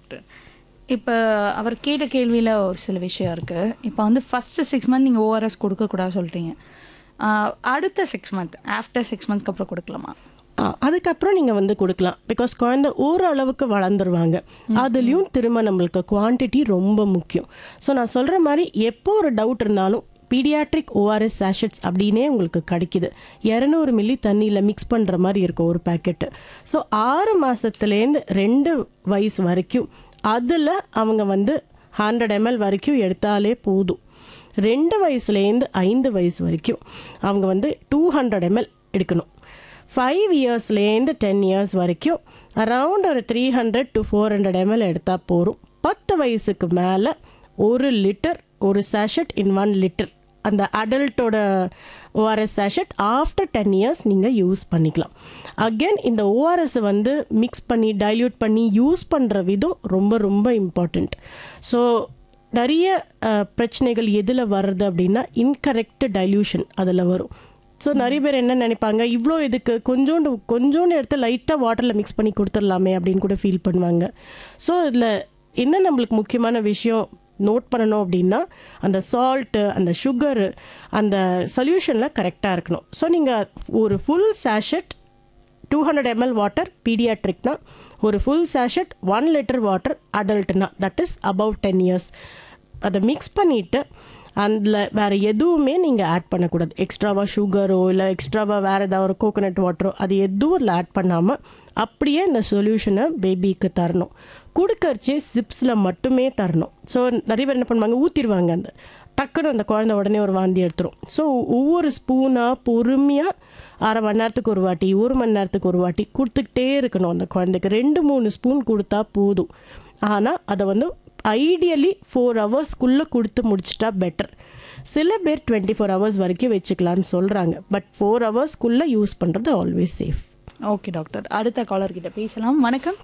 doctor இப்போ அவர் கேட்ட கேள்வியில் ஒரு சில விஷயம் இருக்குது இப்போ வந்து ஃபஸ்ட்டு சிக்ஸ் மந்த் நீங்கள் ஓஆர்எஸ் கொடுக்கக்கூடாது சொல்லிட்டீங்க ஆஹ் அடுத்த சிக்ஸ் மந்த் ஆஃப்டர் சிக்ஸ் மந்த்ஸ்க்கு அப்புறம் கொடுக்கலாமா ஆ, அதுக்கப்புறம் நீங்கள் வந்து கொடுக்கலாம் பிகாஸ் குழந்தை ஓரளவுக்கு வளர்ந்துருவாங்க அதுலேயும் திரும்ப நம்மளுக்கு குவான்டிட்டி ரொம்ப முக்கியம் ஸோ நான் சொல்கிற மாதிரி எப்போ ஒரு டவுட் இருந்தாலும் பீடியாட்ரிக் ஓஆர்எஸ் சாஷட்ஸ் அப்படின்னே உங்களுக்கு கிடைக்குது இரநூறு மில்லி தண்ணியில் மிக்ஸ் பண்ணுற மாதிரி இருக்கும் ஒரு பேக்கெட்டு ஸோ ஆறு மாதத்துலேருந்து ரெண்டு வயசு வரைக்கும் அதில் அவங்க வந்து ஹண்ட்ரட் எம்எல் வரைக்கும் எடுத்தாலே போதும் ரெண்டு வயசுலேருந்து ஐந்து வயசு வரைக்கும் அவங்க வந்து டூ ஹண்ட்ரட் எம்எல் எடுக்கணும் ஃபைவ் இயர்ஸ்லேருந்து டென் இயர்ஸ் வரைக்கும் அரவுண்ட் ஒரு three hundred to four hundred ML எடுத்தால் போதும் பத்து வயசுக்கு மேலே ஒரு லிட்டர் ஒரு சாஷட் இன் ஒன் லிட்டர் அந்த அடல்ட்டோட ORS sachet after ten years நீங்கள் யூஸ் பண்ணிக்கலாம் அகெயின் இந்த ஓஆர்எஸ் வந்து மிக்ஸ் பண்ணி டைல்யூட் பண்ணி யூஸ் பண்ணுற விதம் ரொம்ப ரொம்ப இம்பார்ட்டண்ட் ஸோ நிறைய அஹ், பிரச்சனைகள் எதில் வருது அப்படின்னா இன்கரெக்ட் டைல்யூஷன் அதில் வரும் ஸோ நிறைய பேர் என்ன நினைப்பாங்க இவ்வளோ இதுக்கு கொஞ்சோண்டு கொஞ்சோண்டு எடுத்து லைட்டாக வாட்டரில் மிக்ஸ் பண்ணி கொடுத்துடலாமே அப்படின்னு கூட ஃபீல் பண்ணுவாங்க ஸோ இதில் என்ன நம்மளுக்கு முக்கியமான விஷயம் நோட் பண்ணணும் அப்படின்னா அந்த சால்ட்டு அந்த சுகரு அந்த சொல்யூஷனில் கரெக்டாக இருக்கணும் ஸோ நீங்கள் ஒரு full sachet two hundred ML water பீடியாட்ரிக்னா ஒரு full sachet one litre water அடல்ட்னா that is above ten years அதை மிக்ஸ் பண்ணிவிட்டு அதில் வேறு எதுவுமே நீங்கள் ஆட் பண்ணக்கூடாது எக்ஸ்ட்ராவாக சுகரோ இல்லை எக்ஸ்ட்ராவாக வேறு ஏதாவது ஒரு கோகோனட் வாட்டரோ அது எதுவும் அதில் ஆட் பண்ணாமல் அப்படியே இந்த சொல்யூஷனை பேபிக்கு தரணும் கொடுக்கறச்சே சிப்ஸில் மட்டுமே தரணும் ஸோ நிறைய பேர் என்ன பண்ணுவாங்க ஊற்றிடுவாங்க அந்த டக்குன்னு அந்த குழந்தை உடனே ஒரு வாந்தி எடுத்துரும் ஸோ ஒவ்வொரு ஸ்பூனாக பொறுமையாக அரை மணி நேரத்துக்கு ஒரு வாட்டி ஒரு மணி நேரத்துக்கு ஒரு வாட்டி கொடுத்துக்கிட்டே இருக்கணும் அந்த குழந்தைக்கு ரெண்டு மூணு ஸ்பூன் கொடுத்தா போதும் ஆனால் அதை வந்து ஐடியலி ஃபோர் ஹவர்ஸ்க்குள்ளே கொடுத்து முடிச்சிட்டா பெட்டர் சில பேர் டுவெண்ட்டி ஃபோர் ஹவர்ஸ் வரைக்கும் வச்சுக்கலான்னு சொல்கிறாங்க பட் ஃபோர் ஹவர்ஸ்க்குள்ளே யூஸ் பண்ணுறது ஆல்வேஸ் சேஃப் ஓகே டாக்டர் அடுத்த காலர் கிட்ட பேசலாம் வணக்கம்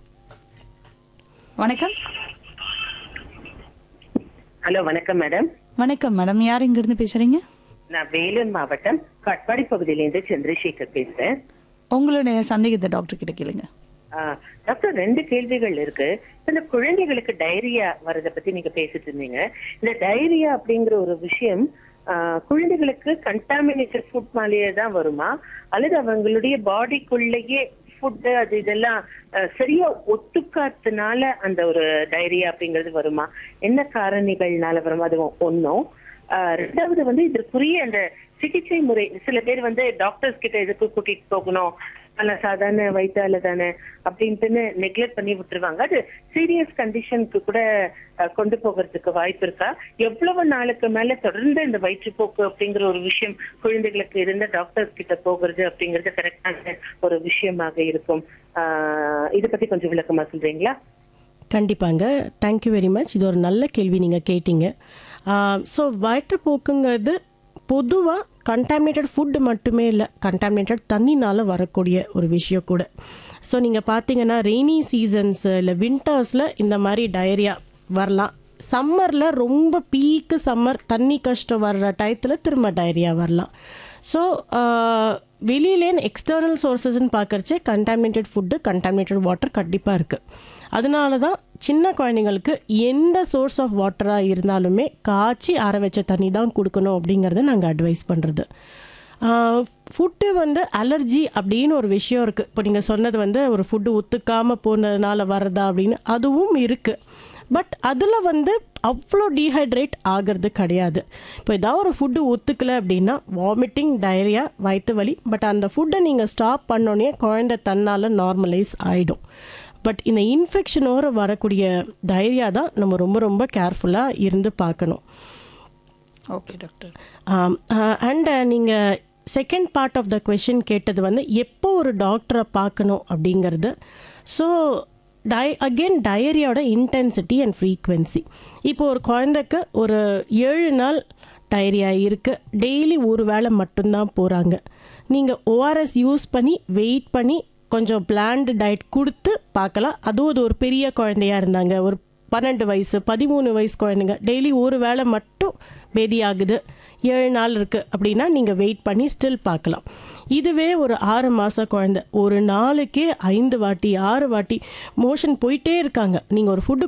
வணக்கம் ஹலோ வணக்கம் மேடம் வணக்கம் மேடம் யார் இங்கிருந்து பேசுறீங்க நான் வேலூர் மாவட்டம் கட்பாடி பகுதியிலேருந்து சந்திரசேகர் பேசுறேன் உங்களுடைய சந்தேகத்தை டாக்டர் கிட்ட கேளுங்க ஆ, டாக்டர் ரெண்டு கேள்விகள் இருக்கு இந்த குழந்தைகளுக்கு டைரியா வரத பத்தி நீங்க பேசிட்டு இருந்தீங்க இந்த டைரியா அப்படிங்கிற ஒரு விஷயம் ஆ, குழந்தைகளுக்கு கண்டாமினேட்டட் ஃபுட் மேலேயே தான் வருமா அல்லது அவங்களுடைய பாடிக்குள்ளேயே ஃபுட் அது இதெல்லாம் ஆ, சரியா ஒத்துக்காதனால அந்த ஒரு டைரியா அப்படிங்கிறது வருமா என்ன காரணிகள்னால வருமா அது ஒன்னும் ஆஹ் ரெண்டாவது வந்து இதற்குரிய அந்த சிகிச்சை முறை சில பேர் வந்து டாக்டர்ஸ் கிட்ட எதுக்கு கூட்டிட்டு போகணும் அல்ல சாதாரண வயிற்றால தானே அப்படின்ட்டுன்னு நெக்லெக்ட் பண்ணி விட்டுருவாங்க அது சீரியஸ் கண்டிஷனுக்கு கூட ஆஹ் கொண்டு போகிறதுக்கு வாய்ப்பு இருக்கா எவ்வளவு நாளுக்கு மேல தொடர்ந்து இந்த வயிற்றுப்போக்கு அப்படிங்கிற ஒரு விஷயம் குழந்தைகளுக்கு இருந்த டாக்டர்ஸ் கிட்ட போகிறது அப்படிங்கிறது கரெக்டான ஒரு விஷயமாக இருக்கும் ஆஹ் இதை பத்தி கொஞ்சம் விளக்கமா சொல்றீங்களா கண்டிப்பாங்க தேங்க்யூ வெரி மச் இது ஒரு நல்ல கேள்வி நீங்கள் கேட்டீங்க ஸோ வயிற்றுப்போக்குங்கிறது பொதுவாக கண்டாமினேட்டட் ஃபுட்டு மட்டுமே இல்லை கண்டாமினேட்டட் தண்ணினால் வரக்கூடிய ஒரு விஷயம் கூட ஸோ நீங்கள் பார்த்தீங்கன்னா ரெய்னி சீசன்ஸ் இல்லை வின்டர்ஸில் இந்த மாதிரி டயரியா வரலாம் சம்மரில் ரொம்ப பீக்கு சம்மர் தண்ணி கஷ்டம் வர்ற டயத்தில் திரும்ப டயரியா வரலாம் ஸோ வெளியிலேன்னு எக்ஸ்டர்னல் சோர்சஸ்ன்னு பார்க்கறச்சே கண்டாமினேட்டட் ஃபுட்டு கண்டாமினேட்டட் வாட்டர் கண்டிப்பாக இருக்குது அதனால தான் சின்ன குழந்தைங்களுக்கு எந்த சோர்ஸ் ஆஃப் வாட்டராக இருந்தாலுமே காய்ச்சி ஆற வச்ச தண்ணி தான் கொடுக்கணும் அப்படிங்கிறத நாங்கள் அட்வைஸ் பண்ணுறது ஃபுட்டு வந்து அலர்ஜி அப்படின்னு ஒரு விஷயம் இருக்குது இப்போ நீங்கள் சொன்னது வந்து ஒரு ஃபுட்டு ஒத்துக்காமல் போனதுனால வர்றதா அப்படின்னு அதுவும் இருக்குது பட் அதில் வந்து அவ்வளோ டீஹைட்ரேட் ஆகிறது கிடையாது இப்போ ஏதாவது ஒரு ஃபுட்டு ஒத்துக்கலை அப்படின்னா வாமிட்டிங் டயரியா வயிற்று வலி பட் அந்த ஃபுட்டை நீங்கள் ஸ்டாப் பண்ணோன்னே குழந்தை தன்னால் நார்மலைஸ் ஆகிடும் பட் இந்த இன்ஃபெக்ஷனோட வரக்கூடிய டைரியா தான் நம்ம ரொம்ப ரொம்ப கேர்ஃபுல்லாக இருந்து பார்க்கணும் ஓகே டாக்டர் அண்ட் நீங்கள் second part of the question கேட்டது வந்து எப்போ ஒரு டாக்டரை பார்க்கணும் அப்படிங்கிறது ஸோ டை அகெயின் டயரியோட இன்டென்சிட்டி அண்ட் ஃப்ரீக்வன்சி இப்போ ஒரு குழந்தைக்கு ஒரு ஏழு நாள் டயரியா இருக்குது டெய்லி ஒரு வேளை மட்டும்தான் போகிறாங்க நீங்கள் ஓஆர்எஸ் யூஸ் பண்ணி வெயிட் பண்ணி கொஞ்சம் பிளான்டு டயட் கொடுத்து பார்க்கலாம் அதுவும் அது ஒரு பெரிய குழந்தையா இருந்தாங்க ஒரு பன்னெண்டு வயசு பதிமூணு வயசு குழந்தைங்க டெய்லி ஒரு வேளை மட்டும் பேதி ஆகுது ஏழு நாள் இருக்குது அப்படின்னா நீங்கள் வெயிட் பண்ணி ஸ்டில் பார்க்கலாம் இதுவே ஒரு ஆறு மாத குழந்தை ஒரு நாளுக்கே ஐந்து வாட்டி ஆறு வாட்டி மோஷன் போயிட்டே இருக்காங்க நீங்கள் ஒரு ஃபுட்டு